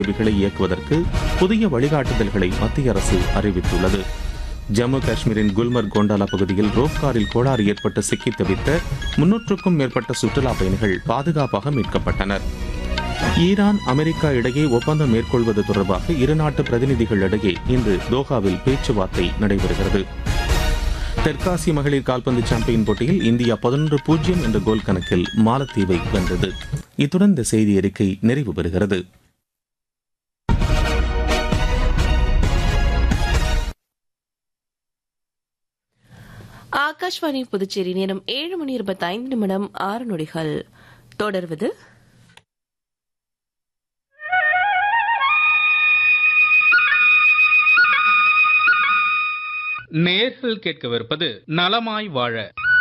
சேவைகளை இயக்குவதற்கு புதிய வழிகாட்டுதல்களை மத்திய அரசு அறிவித்துள்ளது ஜம்மு காஷ்மீரின் குல்மர்க் கோண்டாலா பகுதியில் ரோப் காரில் கோளாறு ஏற்பட்டு சிக்கித் தவித்த முன்னூற்றுக்கும் மேற்பட்ட சுற்றுலா பயணிகள் பாதுகாப்பாக மீட்கப்பட்டனர் ஈரான் அமெரிக்கா இடையே ஒப்பந்தம் மேற்கொள்வது தொடர்பாக இரு நாட்டு பிரதிநிதிகளிடையே இன்று தோஹாவில் பேச்சுவார்த்தை நடைபெறுகிறது தெற்காசிய மகளிர் கால்பந்து சாம்பியன் போட்டியில் இந்தியா பதினொன்று பூஜ்ஜியம் என்ற கோல் கணக்கில் மாலத்தீவை வென்றது இத்துடன் இந்த செய்தி அறிக்கை நிறைவு பெறுகிறது ஆகாஷ்வாணி புதுச்சேரி நேரம் ஏழு மணி இருபத்தி ஐந்து நிமிடம் ஆறு நொடிகள் தொடர்வது நேர்கள் கேட்கவிருப்பது நலமாய் வாழ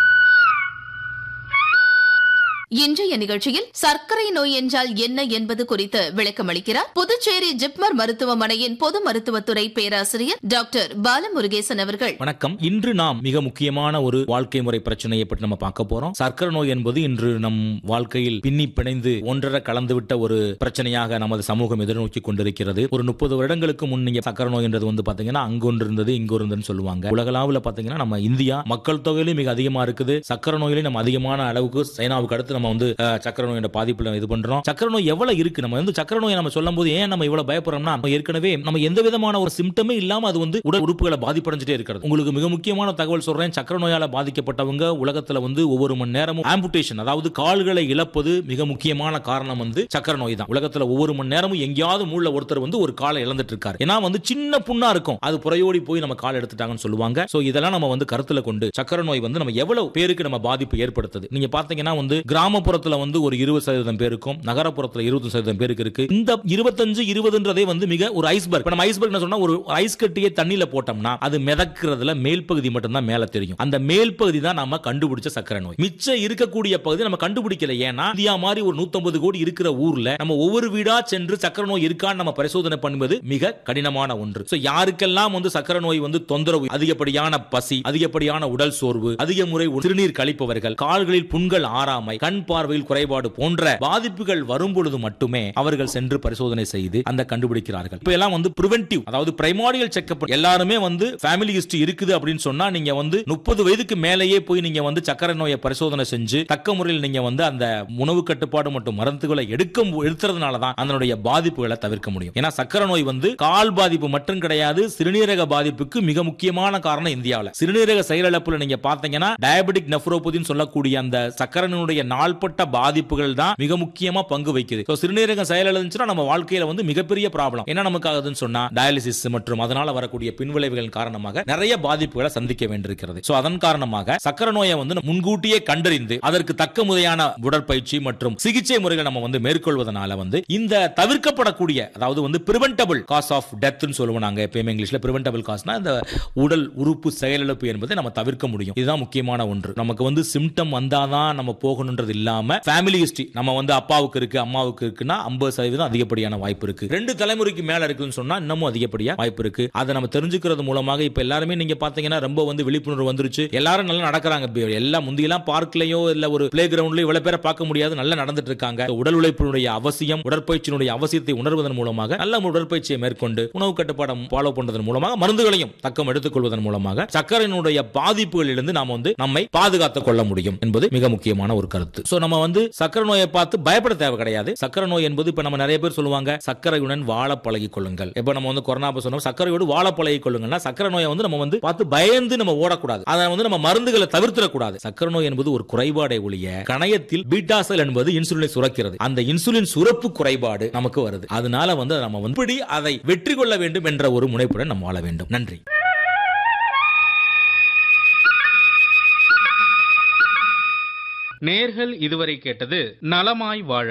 இன்றைய நிகழ்ச்சியில் சர்க்கரை நோய் என்றால் என்ன என்பது குறித்து விளக்கமளிக்கிறார் புதுச்சேரி ஜிப்மர் மருத்துவமனையின் பொது மருத்துவத்துறை பேராசிரியர் டாக்டர் பாலமுருகேசன் அவர்கள் வணக்கம் இன்று நாம் மிக முக்கியமான ஒரு வாழ்க்கை முறை பிரச்சனையை பற்றி நம்ம பார்க்க போறோம் சர்க்கரை நோய் என்பது இன்று நம் வாழ்க்கையில் பின்னி பிணைந்து ஒன்றரை கலந்துவிட்ட ஒரு பிரச்சனையாக நமது சமூகம் எதிர்நோக்கி கொண்டிருக்கிறது ஒரு முப்பது வருடங்களுக்கு முன் நீங்க சர்க்கரை நோய் என்றது வந்து பாத்தீங்கன்னா அங்கு ஒன்று இருந்தது இங்கு ஒரு இருந்ததுன்னு சொல்லுவாங்க உலகளாவில் பாத்தீங்கன்னா நம்ம இந்தியா மக்கள் தொகையிலும் மிக அதிகமா இருக்குது சர்க்கரை நோயிலும் நம்ம அதிகமான அளவுக்கு சைனாவுக்கு அடுத்து நம்ம வந்து அஹ், சர்க்கரை நோய் என்ற பாதிப்புல இது பண்றோம் சர்க்கரை நோய் எவ்வளவு இருக்கு நம்ம வந்து சர்க்கரை நோயை நம்ம சொல்லும் போது ஏன் நம்ம இவ்வளவு பயப்படுறோம்னா நம்ம ஏற்கனவே நம்ம எந்த விதமான ஒரு சிம்டமே இல்லாம அது வந்து உடல் உறுப்புகளை பாதிப்படைஞ்சிட்டே இருக்கிறது உங்களுக்கு மிக முக்கியமான தகவல் சொல்றேன் சர்க்கரை நோயால பாதிக்கப்பட்டவங்க உலகத்துல வந்து ஒவ்வொரு மணி நேரமும் ஆம்புடேஷன் அதாவது கால்களை இழப்பது மிக முக்கியமான காரணம் வந்து சர்க்கரை நோய் தான் உலகத்துல ஒவ்வொரு மணி நேரமும் எங்கேயாவது மூல ஒருத்தர் வந்து ஒரு காலை இழந்துட்டு இருக்காரு ஏன்னா வந்து சின்ன புண்ணா இருக்கும் அது புறையோடி போய் நம்ம கால் எடுத்துட்டாங்கன்னு சொல்லுவாங்க சோ இதெல்லாம் நம்ம வந்து கருத்துல கொண்டு சர்க்கரை நோய் வந்து நம்ம எவ்வளவு பேருக்கு நம்ம பாதிப்பு ஏற்படுத்துது நீங்க பாத்தீங்கன்னா வந்து கிராமப்புறத்துல வந்து ஒரு இருபது சதவீதம் பேருக்கும் நகரப்புறத்துல இருபது சதவீதம் பேருக்கு இருக்கு இந்த இருபத்தஞ்சு இருபதுன்றதே வந்து மிக ஒரு ஐஸ்பர்க் இப்ப நம்ம ஐஸ்பர்க் சொன்னா ஒரு ஐஸ் கட்டியை தண்ணியில போட்டோம்னா அது மிதக்கிறதுல மேல் பகுதி மட்டும்தான் மேல தெரியும் அந்த மேல் பகுதி தான் நம்ம கண்டுபிடிச்ச சர்க்கரை நோய் மிச்சம் இருக்கக்கூடிய பகுதி நம்ம கண்டுபிடிக்கல ஏன்னா இந்தியா மாதிரி ஒரு 150 கோடி இருக்கிற ஊர்ல நம்ம ஒவ்வொரு வீடா சென்று சர்க்கரை நோய் இருக்கான்னு நம்ம பரிசோதனை பண்ணுவது மிக கடினமான ஒன்று சோ யாருக்கெல்லாம் வந்து சர்க்கரை நோய் வந்து தொந்தரவு அதிகப்படியான பசி அதிகப்படியான உடல் சோர்வு அதிக முறை சிறுநீர் கழிப்பவர்கள் கால்களில் புண்கள் ஆறாமை கண் பார்வையில் குறைபாடு போன்ற பாதிப்புகள் வரும் பொழுது மட்டுமே அவர்கள் சென்று பரிசோதனை செய்து அந்த கண்டுபிடிக்கிறார்கள் இப்ப எல்லாம் வந்து பிரிவென்டிவ் அதாவது பிரைமாரியல் செக்அப் எல்லாருமே வந்து ஃபேமிலி ஹிஸ்டரி இருக்குது அப்படின்னு சொன்னா நீங்க வந்து முப்பது வயதுக்கு மேலேயே போய் நீங்க வந்து சக்கரை நோயை பரிசோதனை செஞ்சு தக்க முறையில் நீங்க வந்து அந்த உணவு கட்டுப்பாடு மற்றும் மருந்துகளை எடுக்க எடுத்துறதுனால தான் அதனுடைய பாதிப்புகளை தவிர்க்க முடியும் ஏன்னா சக்கரை நோய் வந்து கால் பாதிப்பு மட்டும் கிடையாது சிறுநீரக பாதிப்புக்கு மிக முக்கியமான காரணம் இந்தியாவில் சிறுநீரக செயலிழப்புல நீங்க பாத்தீங்கன்னா டயபெட்டிக் நெஃப்ரோபதின்னு சொல்லக்கூடிய அந்த சக்கரனுடைய நாள்பட்ட பாதிப்புகள் தான் மிக முக்கியமா பங்கு வகிக்குது So, சிறுநீரகம் செயலிழந்துச்சுன்னா நம்ம வாழ்க்கையில வந்து மிகப்பெரிய ப்ராப்ளம் என்ன நமக்கு ஆகுதுன்னு சொன்னா டயாலிசிஸ் மற்றும் அதனால வரக்கூடிய பின்விளைவுகள் காரணமாக நிறைய பாதிப்புகளை சந்திக்க வேண்டியிருக்கிறது சோ அதன் காரணமாக சக்கரை நோயை வந்து நம்ம முன்கூட்டியே கண்டறிந்து அதற்கு தக்க முறையான உடற்பயிற்சி மற்றும் சிகிச்சை முறைகளை நம்ம வந்து மேற்கொள்வதனால வந்து இந்த தவிர்க்கப்படக்கூடிய அதாவது வந்து பிரிவென்டபிள் காஸ் ஆஃப் டெத்னு சொல்லுவோம் நாங்க எப்பயுமே இங்கிலீஷ்ல பிரிவென்டபிள் காஸ்னா இந்த உடல் உறுப்பு செயலிழப்பு என்பதை நம்ம தவிர்க்க முடியும் இதுதான் முக்கியமான ஒன்று நமக்கு வந்து சிம்டம் வந்தாதான் நம்ம போகணுன்றது இல்லாம ஃபேமிலி ஹிஸ்டரி நம்ம வந்து அப்பாவுக்கு இருக்கு அம்மாவுக்கு இருக்குன்னா ஐம்பது சதவீதம் அதிகப்படியான வாய்ப்பு இருக்கு ரெண்டு தலைமுறைக்கு மேல இருக்குன்னு சொன்னா இன்னமும் அதிகப்படியா வாய்ப்பு இருக்கு அதை நம்ம தெரிஞ்சுக்கிறது மூலமாக இப்ப எல்லாருமே நீங்க பாத்தீங்கன்னா ரொம்ப வந்து விழிப்புணர்வு வந்துருச்சு எல்லாரும் நல்லா நடக்கிறாங்க இப்ப எல்லாம் முந்தியெல்லாம் பார்க்லயோ இல்ல ஒரு பிளே கிரவுண்ட்லயோ இவ்வளவு பேரை பார்க்க முடியாது நல்லா நடந்துட்டு இருக்காங்க உடல் உழைப்பினுடைய அவசியம் உடற்பயிற்சியினுடைய அவசியத்தை உணர்வதன் மூலமாக நல்ல உடற்பயிற்சியை மேற்கொண்டு உணவு கட்டுப்பாடம் ஃபாலோ பண்றதன் மூலமாக மருந்துகளையும் தக்கம் எடுத்துக்கொள்வதன் மூலமாக சர்க்கரையினுடைய பாதிப்புகளிலிருந்து நாம வந்து நம்மை பாதுகாத்துக் கொள்ள முடியும் என்பது மிக முக்கியமான ஒரு கருத்து சோ நம்ம வந்து சக்கரை நோயை பார்த்து பயப்பட தேவை கிடையாது சக்கரை நோய் என்பது இப்ப நம்ம நிறைய பேர் சொல்லுவாங்க சர்க்கரையுடன் வாழ பழகிக் கொள்ளுங்கள் இப்ப நம்ம வந்து கொரோனா அப்ப சொன்னோம் சர்க்கரையோடு வாழ பழகிக் கொள்ளுங்கள்னா சக்கரை நோயை வந்து நம்ம வந்து பார்த்து பயந்து நம்ம ஓடக்கூடாது அதை வந்து நம்ம மருந்துகளை தவிர்த்திடக்கூடாது சக்கரை நோய் என்பது ஒரு குறைபாடை ஒழிய கணையத்தில் பீட்டா செல் என்பது இன்சுலினை சுரக்கிறது அந்த இன்சுலின் சுரப்பு குறைபாடு நமக்கு வருது அதனால வந்து நம்ம வந்து இப்படி அதை வெற்றி கொள்ள வேண்டும் என்ற ஒரு முனைப்புடன் நம்ம வாழ வேண்டும் நன்றி நேர்கள் இதுவரை கேட்டது நலமாய் வாழ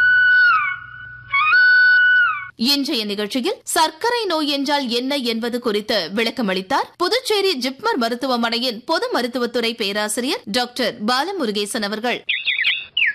இன்றைய நிகழ்ச்சியில் சர்க்கரை நோய் என்றால் என்ன என்பது குறித்து விளக்கமளித்தார் புதுச்சேரி ஜிப்மர் மருத்துவமனையின் பொது மருத்துவத்துறை பேராசிரியர் டாக்டர் பாலமுருகேசன் அவர்கள்